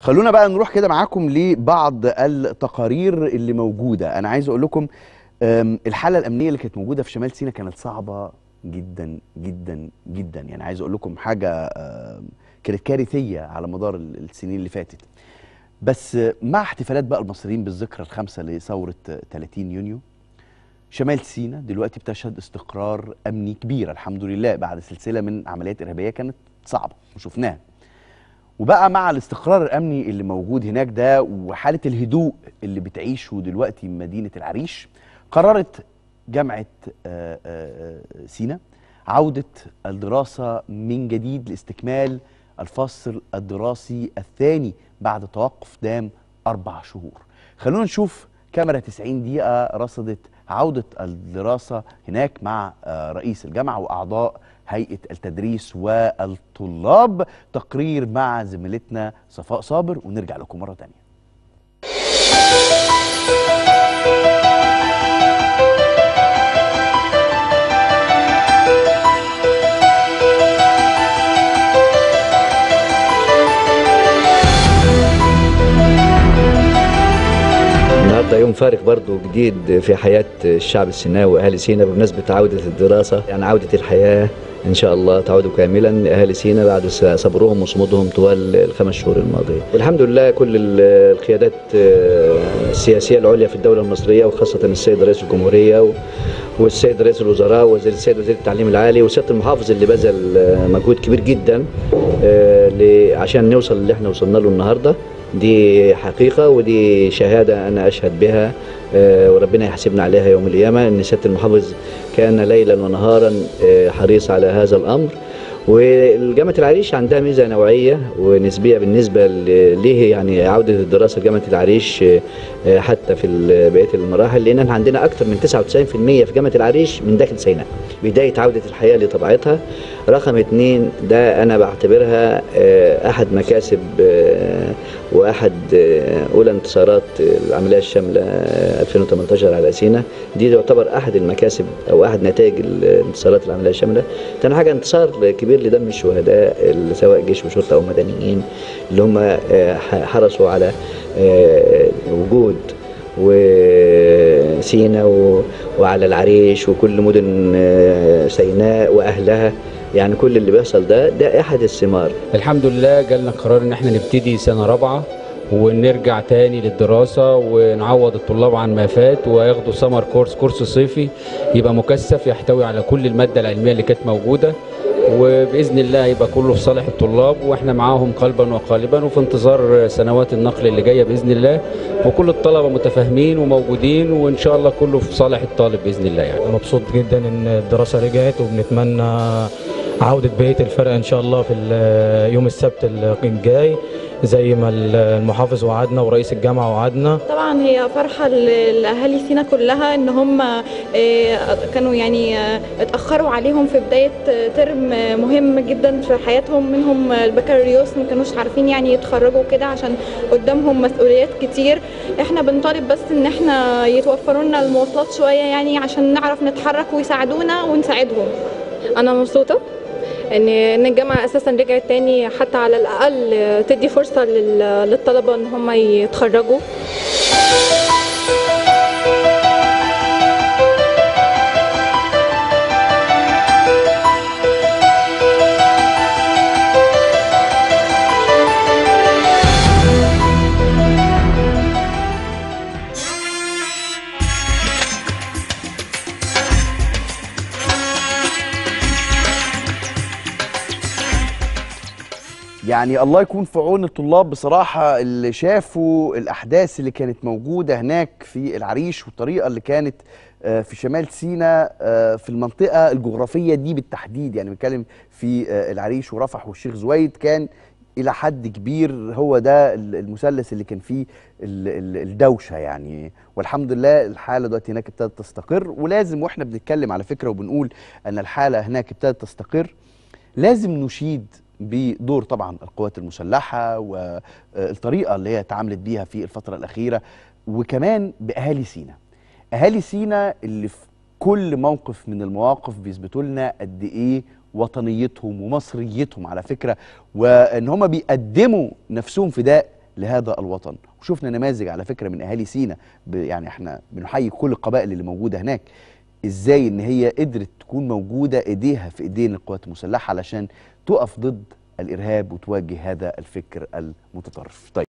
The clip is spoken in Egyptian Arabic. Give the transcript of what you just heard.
خلونا بقى نروح كده معاكم لبعض التقارير اللي موجوده انا عايز اقول لكم أم، الحاله الامنيه اللي كانت موجوده في شمال سيناء كانت صعبه جدا جدا جدا يعني عايز اقول لكم حاجه أم، كانت كارثيه على مدار ال- السنين اللي فاتت بس مع احتفالات بقى المصريين بالذكرى الخامسه لثوره 30 يونيو شمال سيناء دلوقتي بتشهد استقرار امني كبير الحمد لله بعد سلسله من عمليات ارهابيه كانت صعبه وشفناها وبقى مع الاستقرار الامني اللي موجود هناك ده وحاله الهدوء اللي بتعيشه دلوقتي مدينه العريش قررت جامعه آه، آه، سينا عوده الدراسه من جديد لاستكمال الفصل الدراسي الثاني بعد توقف دام اربع شهور. خلونا نشوف كاميرا 90 دقيقه رصدت عوده الدراسه هناك مع آه، رئيس الجامعه واعضاء هيئه التدريس والطلاب تقرير مع زميلتنا صفاء صابر ونرجع لكم مره ثانيه. النهارده يوم فارق برضو جديد في حياة الشعب السيناوي وأهل سينا بمناسبة عودة الدراسة يعني عودة الحياة إن شاء الله تعود كاملا لأهل سينا بعد صبرهم وصمودهم طوال الخمس شهور الماضية والحمد لله كل ال- القيادات آه، السياسية العليا في الدولة المصرية وخاصة السيد رئيس الجمهورية و- والسيد رئيس الوزراء وزير السيد وزير التعليم العالي وسيادة المحافظ اللي بذل آه، مجهود كبير جدا آه، ل- عشان نوصل اللي احنا وصلنا له النهارده دي حقيقة ودي شهادة أنا أشهد بها آه، وربنا يحاسبنا عليها يوم القيامة إن سيادة المحافظ كان ليلا ونهارا آه، حريص على هذا الأمر والجامعة العريش عندها ميزة نوعية ونسبية بالنسبة ل- ليه يعني عودة الدراسة لجامعة العريش آه، آه، حتى في ال- بقية المراحل لأن احنا عندنا أكثر من 99% في جامعة العريش من داخل سيناء بداية عودة الحياة لطبيعتها رقم اتنين ده أنا بعتبرها آه، أحد مكاسب آه، واحد آه، أولى انتصارات العملية الشاملة آه، 2018 على سينا دي تعتبر أحد المكاسب أو أحد نتائج الانتصارات العملية الشاملة تاني حاجة انتصار كبير لدم الشهداء اللي سواء جيش وشرطة أو مدنيين اللي هم آه، ح- حرصوا على آه، وجود وسينا و- وعلى العريش وكل مدن آه، سيناء وأهلها يعني كل اللي بيحصل ده ده أحد الثمار الحمد لله جالنا قرار ان احنا نبتدي سنه رابعه ونرجع تاني للدراسة ونعوض الطلاب عن ما فات وياخدوا سمر كورس كورس صيفي يبقى مكثف يحتوي على كل المادة العلمية اللي كانت موجودة وبإذن الله يبقى كله في صالح الطلاب واحنا معاهم قلبا وقالبا وفي انتظار سنوات النقل اللي جاية بإذن الله وكل الطلبة متفاهمين وموجودين وإن شاء الله كله في صالح الطالب بإذن الله يعني مبسوط جدا ان الدراسه رجعت وبنتمنى عوده بقيه الفرق ان شاء الله في ال- يوم السبت الجاي زي ما المحافظ وعدنا ورئيس الجامعه وعدنا طبعا هي فرحة ل- لأهالي سينا كلها إن هم آه، كانوا يعني آه، اتأخروا عليهم في بداية آه، ترم آه، مهم جدا في حياتهم منهم البكالوريوس ما كانوش عارفين يعني يتخرجوا كده عشان قدامهم مسؤوليات كتير احنا بنطالب بس ان احنا يتوفروا لنا المواصلات شوية يعني عشان نعرف نتحرك ويساعدونا ونساعدهم انا مبسوطه ان ان الجامعه اساسا رجعت تاني حتى على الاقل تدي فرصه لل- للطلبه ان هم يتخرجوا يعني الله يكون في عون الطلاب بصراحة اللي شافوا الأحداث اللي كانت موجودة هناك في العريش والطريقة اللي كانت آه، في شمال سيناء آه، في المنطقة الجغرافية دي بالتحديد يعني بنتكلم في آه، العريش ورفح والشيخ زويد كان إلى حد كبير هو ده ال- المثلث اللي كان فيه ال- ال- الدوشة يعني والحمد لله الحالة دلوقتي هناك ابتدت تستقر ولازم واحنا بنتكلم على فكرة وبنقول أن الحالة هناك ابتدت تستقر لازم نشيد بدور طبعا القوات المسلحه والطريقه اللي هي اتعاملت بيها في الفتره الاخيره وكمان باهالي سينا. اهالي سينا اللي في كل موقف من المواقف بيثبتوا لنا قد ايه وطنيتهم ومصريتهم على فكره وان هم بيقدموا نفسهم فداء لهذا الوطن وشفنا نماذج على فكره من اهالي سينا ب- يعني احنا بنحيي كل القبائل اللي موجوده هناك ازاي ان هي قدرت تكون موجوده ايديها في ايدين القوات المسلحه علشان تقف ضد الارهاب وتواجه هذا الفكر المتطرف طيب